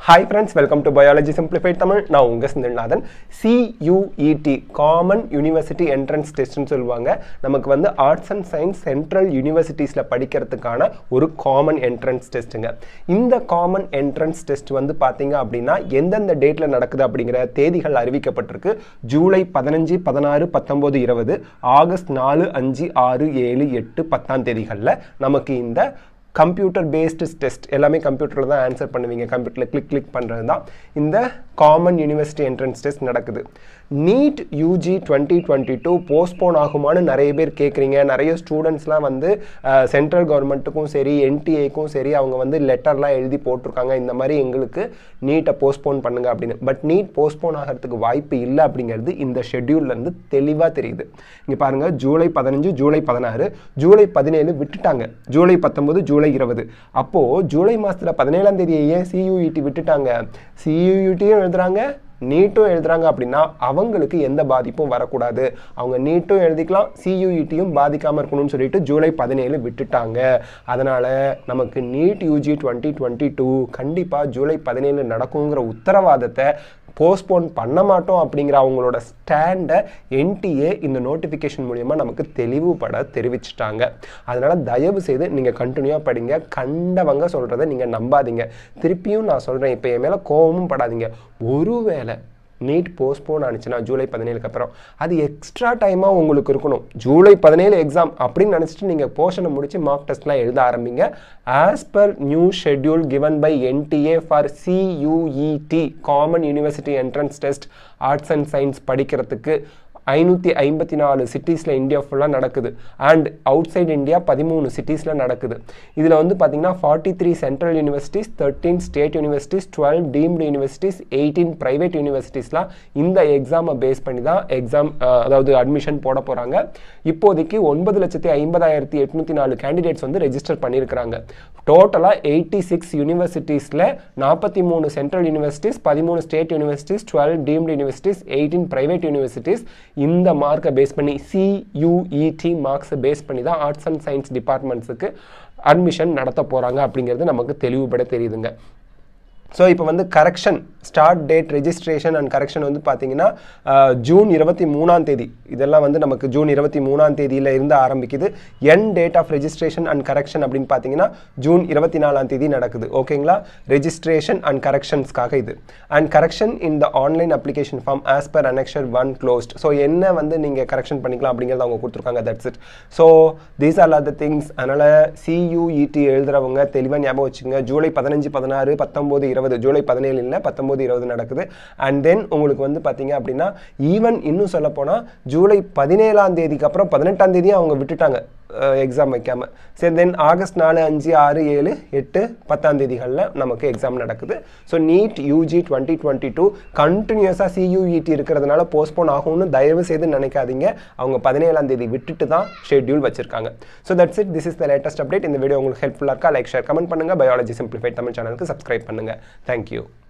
hi friends welcome to biology simplified Tamil நான் உங்கள் Senthilnathan CUET common university entrance டெஸ்ட்னு சொல்லுவாங்க நமக்கு வந்து ஆர்ட்ஸ் அண்ட் சயின்ஸ் சென்ட்ரல் யூனிவர்சிட்டிஸில் படிக்கிறதுக்கான ஒரு காமன் என்ட்ரன்ஸ் டெஸ்ட்டுங்க இந்த காமன் என்ட்ரன்ஸ் டெஸ்ட் வந்து பார்த்தீங்க அப்படின்னா எந்தெந்த டேட்டில் நடக்குது அப்படிங்கிற தேதிகள் அறிவிக்கப்பட்டிருக்கு ஜூலை பதினஞ்சு பதினாறு பத்தொம்போது இருபது ஆகஸ்ட் நாலு அஞ்சு ஆறு ஏழு எட்டு பத்தாம் தேதிகளில் நமக்கு இந்த கம்ப்யூட்டர் பேஸ்டு டெஸ்ட் எல்லாமே கம்ப்யூட்டரில் தான் ஆன்சர் பண்ணுவீங்க கம்ப்யூட்டரில் கிளிக் கிளிக் பண்ணுறது தான் இந்த காமன் யூனிவர்சிட்டி என்ட்ரன்ஸ் டெஸ்ட் நடக்குது NEET UG twenty twenty two postpone ஆகுமான்னு நிறைய பேர் கேட்குறீங்க நிறைய ஸ்டூடெண்ட்ஸ்லாம் வந்து சென்ட்ரல் கவர்மெண்ட்டுக்கும் சரி என்டிஏக்கும் சரி அவங்க வந்து லெட்டர்லாம் எழுதி போட்டிருக்காங்க இந்த மாதிரி எங்களுக்கு நீட்டை போஸ்ட்போன் பண்ணுங்க அப்படின்னு பட் நீட் போஸ்ட்போன் ஆகிறதுக்கு வாய்ப்பு இல்லை அப்படிங்கிறது இந்த ஷெட்யூல்லேருந்து தெளிவாக தெரியுது இங்கே பாருங்கள் ஜூலை பதினஞ்சு ஜூலை பதினாறு ஜூலை பதினேழு விட்டுட்டாங்க ஜூலை பத்தொம்போது ஜூலை இருபது அப்போது ஜூலை மாதத்தில் பதினேழாம் தேதி ஏன் சியூஇடி விட்டுட்டாங்க சியூஇடியும் எழுதுறாங்க நீட்டும் எழுதுறாங்க அப்படின்னா அவங்களுக்கு எந்த பாதிப்பும் வரக்கூடாது அவங்க நீட்டும் எழுதிக்கலாம் சியூஇடியும் பாதிக்காமல் இருக்கணும்னு சொல்லிட்டு ஜூலை பதினேழு விட்டுட்டாங்க அதனால் நமக்கு NEET UG twenty twenty two கண்டிப்பாக ஜூலை பதினேழு நடக்குங்கிற உத்தரவாதத்தை போஸ்ட்போன் பண்ண மாட்டோம் அப்படிங்கிற அவங்களோட ஸ்டாண்டை என்டிஏ இந்த நோட்டிஃபிகேஷன் மூலியமா நமக்கு தெளிவுபட தெரிவிச்சிட்டாங்க அதனால் தயவு செய்து நீங்கள் கண்டினியூவாக படிங்க கண்டவங்க சொல்கிறத நீங்கள் நம்பாதீங்க திருப்பியும் நான் சொல்கிறேன் இப்போ என் மேலே கோபமும் படாதீங்க ஒருவேளை நீட் போஸ்ட்போன் ஆனிச்சுன்னா ஜூலை பதினேழுக்கு அப்புறம் அது எக்ஸ்ட்ரா டைமாக உங்களுக்கு இருக்கணும் ஜூலை பதினேழு எக்ஸாம் அப்படின்னு நினச்சிட்டு நீங்கள் போர்ஷனை முடிச்சு மார்க் டெஸ்ட்லாம் எழுத ஆரம்பிங்க as per new schedule given by NTA for CUET common university entrance test arts and science படிக்கிறதுக்கு ஐநூற்றி ஐம்பத்தி நாலு சிட்டிஸில் இந்தியா ஃபுல்லாக நடக்குது அண்ட் அவுட் சைட் இந்தியா பதிமூணு சிட்டிஸில் நடக்குது இதில் வந்து பார்த்தீங்கன்னா forty three central universities thirteen state universities twelve deemed universities eighteen private யூனிவர்சிட்டிஸ்லாம் இந்த எக்ஸாமை பேஸ் பண்ணி தான் எக்ஸாம் அதாவது அட்மிஷன் போட போகிறாங்க இப்போதைக்கு ஒன்பது லட்சத்தி ஐம்பதாயிரத்தி எட்நூற்றி நாலு கேண்டிடேட்ஸ் வந்து ரெஜிஸ்டர் பண்ணியிருக்கிறாங்க டோட்டலாக எயிட்டி சிக்ஸ் யூனிவர்சிட்டிஸில் நாற்பத்தி மூணு சென்ட்ரல் யூனிவர்சிட்டிஸ் பதிமூணு state universities twelve deemed universities eighteen private universities இந்த மார்க்கை பேஸ் பண்ணி சியூஇடி மார்க்ஸை பேஸ் பண்ணி தான் ஆர்ட்ஸ் அண்ட் சயின்ஸ் டிபார்ட்மெண்ட்ஸுக்கு அட்மிஷன் நடத்த போகிறாங்க அப்படிங்கிறது நமக்கு தெளிவுபட தெரியுதுங்க ஸோ இப்போ வந்து correction start date registration and correction வந்து பார்த்தீங்கன்னா ஜூன் இருபத்தி மூணாம் தேதி இதெல்லாம் வந்து நமக்கு ஜூன் இருபத்தி மூணாம் தேதியில் இருந்து ஆரம்பிக்குது end date of registration and correction அப்படின்னு பார்த்தீங்கன்னா ஜூன் இருபத்தி நாலாம் தேதி நடக்குது ஓகேங்களா ரெஜிஸ்ட்ரேஷன் அண்ட் கரெக்ஷன்ஸ்க்காக இது and correction in the online application form as per annexure one closed so என்ன வந்து நீங்கள் கரெக்ஷன் பண்ணிக்கலாம் அப்படிங்கிறத அவங்க கொடுத்துருக்காங்க that's it so these are are the things அதனால் சியூஇடி எழுதுறவங்க தெளிவாக ஞாபகம் வச்சுங்க ஜூலை பதினஞ்சு பதினாறு பத்தொம்போது இருபது ஜூலை பதினேழு இல்லை பத்தொம்போது இருபது நடக்குது அண்ட் தென் உங்களுக்கு வந்து பார்த்தீங்க அப்படின்னா ஈவன் இன்னும் சொல்ல போனால் ஜூலை பதினேழாம் தேதிக்கு அப்புறம் பதினெட்டாம் தேதியும் அவங்க விட்டுட்டாங்க எக்ஸாம் வைக்காம சரி தென் ஆகஸ்ட் நாலு அஞ்சு ஆறு ஏழு எட்டு பத்தாம் தேதிகளில் நமக்கு எக்ஸாம் நடக்குது so NEET UG twenty twenty two கண்டினியூஸாக சியூஇடி இருக்கிறதுனால போஸ்ட்போன் ஆகும்னு தயவு செய்து நினைக்காதீங்க அவங்க பதினேழாம் தேதி விட்டுட்டு தான் ஷெட்யூல் வச்சிருக்காங்க so that's it this is the latest update இந்த வீடியோ உங்களுக்கு ஹெல்ப்ஃபுல்லாக இருக்கா லைக் ஷேர் கமெண்ட் பண்ணுங்கள் பயாலஜி சிம்பிளிஃபைட் தமிழ் சேனலுக்கு சப்ஸ்கிரைப் பண்ணுங்கள் தேங்க்யூ